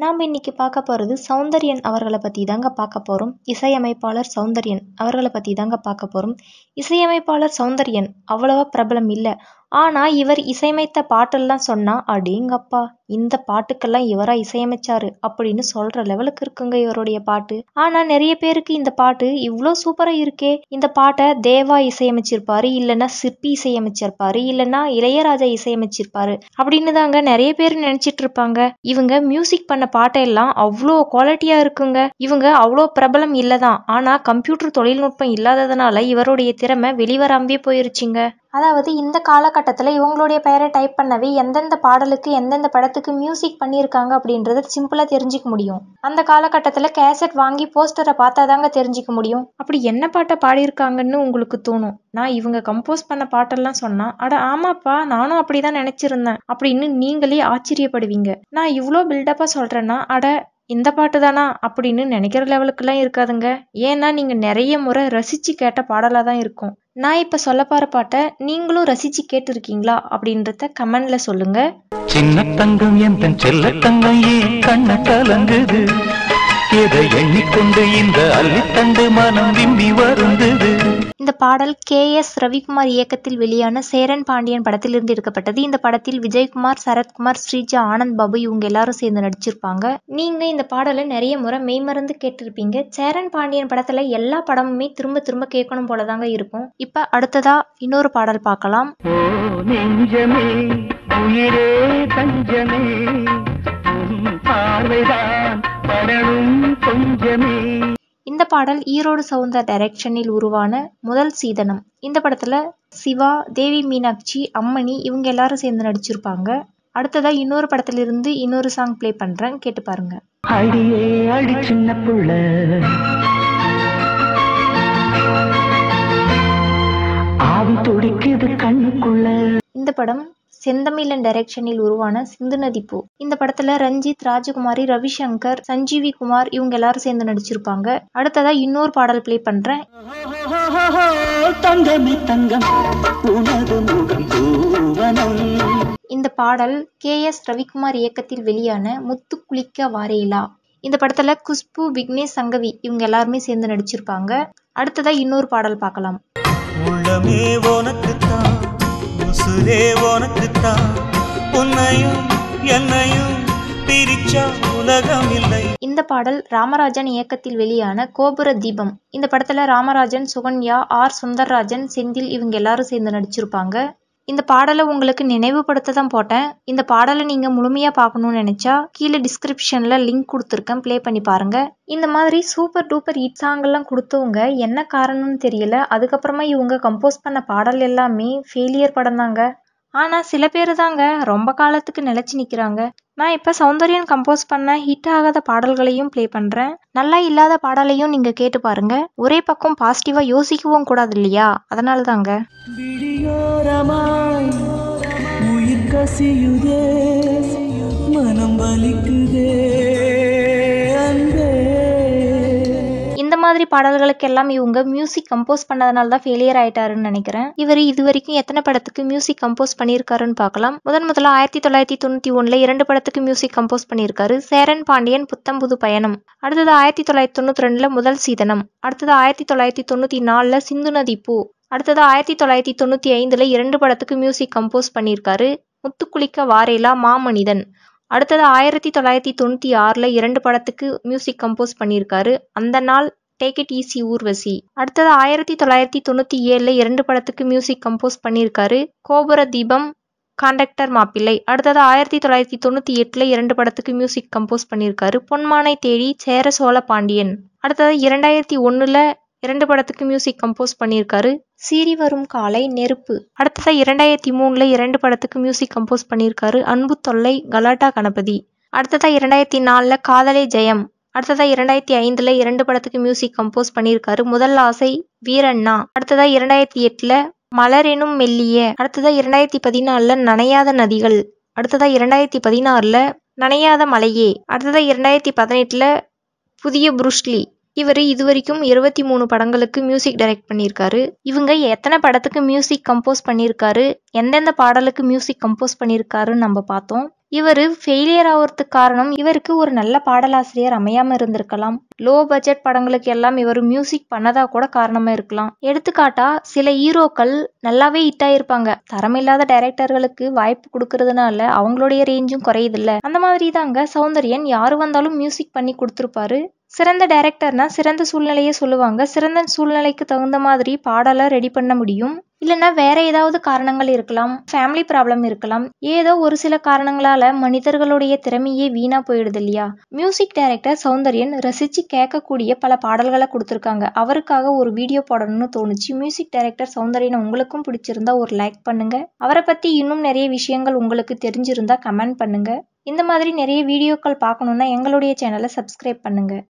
நாம் இன்னைக்கு பார்க்க போகிறது சௌந்தர்யன் அவர்களை பற்றி தாங்க பார்க்க போகிறோம் இசையமைப்பாளர் சௌந்தர்யன் அவர்களை பற்றி தாங்க பார்க்க போகிறோம் இசையமைப்பாளர் சௌந்தர்யன் அவ்வளவா பிரபலம் இல்லை ஆனால் இவர் இசையமைத்த பாட்டெல்லாம் சொன்னால் அடேங்கப்பா இந்த பாட்டுக்கெல்லாம் இவரா இசையமைச்சாரு அப்படின்னு சொல்கிற லெவலுக்கு இருக்குங்க இவருடைய பாட்டு ஆனால் நிறைய பேருக்கு இந்த பாட்டு இவ்வளோ சூப்பராக இருக்கே இந்த பாட்டை தேவா இசையமைச்சிருப்பாரு இல்லைன்னா சிற்பி இசையமைச்சிருப்பாரு இல்லைன்னா இளையராஜா இசையமைச்சிருப்பாரு அப்படின்னு தாங்க நிறைய பேர் நினச்சிட்டு இருப்பாங்க இவங்க மியூசிக் பண்ண பாட்டெல்லாம் அவ்வளோ குவாலிட்டியாக இருக்குங்க இவங்க அவ்வளோ பிரபலம் இல்லை தான் ஆனால் கம்ப்யூட்டர் தொழில்நுட்பம் இல்லாததுனால இவருடைய திறமை வெளிவராமே போயிருச்சுங்க அதாவது இந்த காலகட்டத்தில் இவங்களுடைய பெயரை டைப் பண்ணவே எந்தெந்த பாடலுக்கு எந்தெந்த படத்துக்கு மியூசிக் பண்ணியிருக்காங்க அப்படின்றத சிம்பிளாக தெரிஞ்சுக்க முடியும் அந்த காலகட்டத்தில் கேசட் வாங்கி போஸ்டரை பார்த்தா தாங்க தெரிஞ்சுக்க முடியும் அப்படி என்ன பாட்டை பாடியிருக்காங்கன்னு உங்களுக்கு தோணும் நான் இவங்க கம்போஸ் பண்ண பாட்டெல்லாம் சொன்னா அட ஆமாப்பா நானும் அப்படிதான் நினைச்சிருந்தேன் அப்படின்னு நீங்களே ஆச்சரியப்படுவீங்க நான் இவ்வளோ பில்டப்பாக சொல்றேன்னா அட இந்த பாட்டு தானா அப்படின்னு நினைக்கிற லெவலுக்குலாம் இருக்காதுங்க ஏன்னா நீங்கள் நிறைய முறை ரசித்து கேட்ட பாடலாக தான் இருக்கும் நான் இப்போ சொல்ல போகிற பாட்டை நீங்களும் ரசித்து கேட்டிருக்கீங்களா அப்படின்றத கமெண்ட்ல சொல்லுங்க சின்ன தங்கம் எந்த செல்ல தங்கம் ஏன் கண்ண கலங்குது எதை எண்ணிக்கொண்டு இந்த அள்ளித்தண்டு மனம் விம்மி வருந்தது இந்த பாடல் கே எஸ் ரவிக்குமார் இயக்கத்தில் வெளியான சேரன் பாண்டியன் படத்திலிருந்து எடுக்கப்பட்டது இந்த படத்தில் விஜயகுமார் சரத்குமார் ஸ்ரீஜா ஆனந்த் பாபு இவங்க எல்லாரும் சேர்ந்து நடிச்சிருப்பாங்க நீங்க இந்த பாடலை நிறைய முறை மெய்மறந்து கேட்டிருப்பீங்க சேரன் பாண்டியன் படத்துல எல்லா படமுமே திரும்ப திரும்ப கேட்கணும் போலதாங்க இருக்கும் இப்ப அடுத்ததா இன்னொரு பாடல் பார்க்கலாம் ஓ நெஞ்சமே உயிரே தஞ்சமே உன் பார்வைதான் படணும் கொஞ்சமே இந்த பாடல் ஈரோடு சவுந்தர் டைரக்ஷனில் உருவான முதல் சீதனம் இந்த படத்துல சிவா தேவி மீனாட்சி அம்மணி இவங்க எல்லாரும் சேர்ந்து நடிச்சிருப்பாங்க அடுத்ததா இன்னொரு படத்திலிருந்து இன்னொரு சாங் ப்ளே பண்றேன் கேட்டு பாருங்க அடியே அடி சின்ன புள்ள ஆவி துடிக்குது கண்ணுக்குள்ள இந்த படம் செந்தமிழன் டைரக்ஷனில் உருவான சிந்து நதிப்பூ இந்த படத்துல ரஞ்சித் ராஜகுமாரி ரவிசங்கர் சஞ்சீவி குமார் இவங்க எல்லாரும் சேர்ந்து நடிச்சிருப்பாங்க அடுத்ததா இன்னொரு பாடல் ப்ளே பண்றேன் தங்கமே தங்கம் உனது முகம் பூவனம் இந்த பாடல் கே எஸ் ரவிக்குமார் இயக்கத்தில் வெளியான முத்து குளிக்க வாரேலா இந்த படத்துல குஷ்பு விக்னேஷ் சங்கவி இவங்க எல்லாருமே சேர்ந்து நடிச்சிருப்பாங்க அடுத்ததா இன்னொரு பாடல் பார்க்கலாம் உள்ளமே உனக்குத்தான் உசுரே உனக்குத்தான் உன்னையும் என்னையும் பிரிச்சா உலகம் இல்லை இந்த பாடல் ராமராஜன் இயக்கத்தில் வெளியான கோபுர தீபம் இந்த படத்துல ராமராஜன் சுகன்யா ஆர் சுந்தர்ராஜன் செந்தில் இவங்க எல்லாரும் சேர்ந்து நடிச்சிருப்பாங்க இந்த பாடலை உங்களுக்கு நினைவுபடுத்த தான் போட்டேன் இந்த பாடலை நீங்க முழுமையா பார்க்கணும்னு நினைச்சா கீழே டிஸ்கிரிப்ஷன்ல லிங்க் கொடுத்துருக்கேன் ப்ளே பண்ணி பாருங்க இந்த மாதிரி சூப்பர் டூப்பர் ஹிட் சாங்கெல்லாம் கொடுத்தவங்க என்ன காரணம்னு தெரியல அதுக்கப்புறமா இவங்க கம்போஸ் பண்ண பாடல் எல்லாமே ஃபெயிலியர் படம் தாங்க ஆனா சில பேர் தாங்க ரொம்ப காலத்துக்கு நிலைச்சு நிக்கிறாங்க நான் இப்ப சௌந்தர்யன் கம்போஸ் பண்ண ஹிட் ஆகாத பாடல்களையும் ப்ளே பண்றேன் நல்லா இல்லாத பாடலையும் நீங்க கேட்டு பாருங்க ஒரே பக்கம் பாசிட்டிவா யோசிக்கவும் கூடாது இல்லையா அதனால தாங்க விழியோரமாய் உயிர் கசியுதே மனம் வலிக்குதே அன்பே இந்த மாதிரி பாடல்களுக்கெல்லாம் இவங்க மியூசிக் கம்போஸ் பண்ணதுனால தான் ஃபெயிலியர் ஆயிட்டாருன்னு நினைக்கிறேன் இவர் இது வரைக்கும் எத்தனை படத்துக்கு மியூசிக் கம்போஸ் பண்ணியிருக்காருன்னு பார்க்கலாம் முதன் முதல்ல ஆயிரத்தி தொள்ளாயிரத்தி தொண்ணூத்தி ஒண்ணுல இரண்டு படத்துக்கு மியூசிக் கம்போஸ் பண்ணியிருக்காரு சேரன் பாண்டியன் புத்தம்புது பயணம் அடுத்தது ஆயிரத்தி தொள்ளாயிரத்தி தொண்ணூத்தி ரெண்டுல முதல் சீதனம் அடுத்தது ஆயிரத்தி தொள்ளாயிரத்தி தொண்ணூத்தி நாலுல சிந்து நதி பூ அடுத்தது ஆயிரத்தி தொள்ளாயிரத்தி தொண்ணூத்தி ஐந்துல இரண்டு படத்துக்கு மியூசிக் கம்போஸ் பண்ணியிருக்காரு முத்துக்குளிக்க வாரேலா மாமனிதன் அடுத்தது ஆயிரத்தி தொள்ளாயிரத்தி தொண்ணூற்றி ஆறில் இரண்டு படத்துக்கு மியூசிக் கம்போஸ் பண்ணியிருக்காரு அந்த நாள் டேக் இட் ஈஸி ஊர்வசி அடுத்தது ஆயிரத்தி தொள்ளாயிரத்தி தொண்ணூற்றி ஏழில் இரண்டு படத்துக்கு மியூசிக் கம்போஸ் பண்ணியிருக்காரு கோபுர தீபம் காண்டக்டர் மாப்பிள்ளை அடுத்தது ஆயிரத்தி தொள்ளாயிரத்தி தொண்ணூற்றி எட்டில் இரண்டு படத்துக்கு மியூசிக் கம்போஸ் பண்ணியிருக்காரு பொன்மானை தேடி சேர சோழ பாண்டியன் அடுத்தது இரண்டாயிரத்தி ஒன்றில் இரண்டு படத்துக்கு மியூசிக் கம்போஸ் பண்ணியிருக்காரு சீறி வரும் காலை நெருப்பு அடுத்ததா இரண்டாயிரத்தி மூணுல இரண்டு படத்துக்கு மியூசிக் கம்போஸ் பண்ணியிருக்காரு அன்பு தொல்லை கலாட்டா கணபதி அடுத்ததா இரண்டாயிரத்தி நாலுல காதலே ஜெயம் அடுத்ததா இரண்டாயிரத்தி ஐந்துல இரண்டு படத்துக்கு மியூசிக் கம்போஸ் பண்ணியிருக்காரு முதல் ஆசை வீரண்ணா அடுத்ததா இரண்டாயிரத்தி எட்டுல மலரெனும் மெல்லிய அடுத்ததா இரண்டாயிரத்தி பதினாலுல நனையாத நதிகள் அடுத்ததா இரண்டாயிரத்தி பதினாறுல நனையாத மலையே அடுத்ததா இரண்டாயிரத்தி பதினெட்டுல புதிய புருஷ்லி இவர் இதுவரைக்கும் இருபத்தி மூணு படங்களுக்கு மியூசிக் டைரக்ட் பண்ணியிருக்காரு இவங்க எத்தனை படத்துக்கு மியூசிக் கம்போஸ் பண்ணியிருக்காரு எந்தெந்த பாடலுக்கு மியூசிக் கம்போஸ் பண்ணியிருக்காருன்னு நம்ம பார்த்தோம் இவர் ஃபெயிலியர் ஆகிறதுக்கு காரணம் இவருக்கு ஒரு நல்ல பாடலாசிரியர் அமையாம இருந்திருக்கலாம் லோ பட்ஜெட் படங்களுக்கு எல்லாம் இவர் மியூசிக் பண்ணதா கூட காரணமா இருக்கலாம் எடுத்துக்காட்டா சில ஹீரோக்கள் நல்லாவே ஹிட் ஆயிருப்பாங்க தரமில்லாத டைரக்டர்களுக்கு வாய்ப்பு கொடுக்கறதுனால அவங்களுடைய ரேஞ்சும் குறையுதுல்ல அந்த மாதிரி தாங்க சௌந்தர்யன் யாரு வந்தாலும் மியூசிக் பண்ணி கொடுத்துருப்பாரு சிறந்த டைரக்டர்னா சிறந்த சூழ்நிலையை சொல்லுவாங்க சிறந்த சூழ்நிலைக்கு தகுந்த மாதிரி பாடலை ரெடி பண்ண முடியும் இல்லைன்னா வேற ஏதாவது காரணங்கள் இருக்கலாம் ஃபேமிலி ப்ராப்ளம் இருக்கலாம் ஏதோ ஒரு சில காரணங்களால மனிதர்களுடைய திறமையே வீணா போயிடுது இல்லையா மியூசிக் டைரக்டர் சௌந்தர்யன் ரசிச்சு கேட்கக்கூடிய பல பாடல்களை கொடுத்துருக்காங்க அவருக்காக ஒரு வீடியோ போடணும்னு தோணுச்சு மியூசிக் டைரக்டர் சௌந்தர்யன் உங்களுக்கும் பிடிச்சிருந்தா ஒரு லைக் பண்ணுங்க அவரை பத்தி இன்னும் நிறைய விஷயங்கள் உங்களுக்கு தெரிஞ்சிருந்தா கமெண்ட் பண்ணுங்க இந்த மாதிரி நிறைய வீடியோக்கள் பார்க்கணுன்னா எங்களுடைய சேனலை சப்ஸ்கிரைப் பண்ணுங்க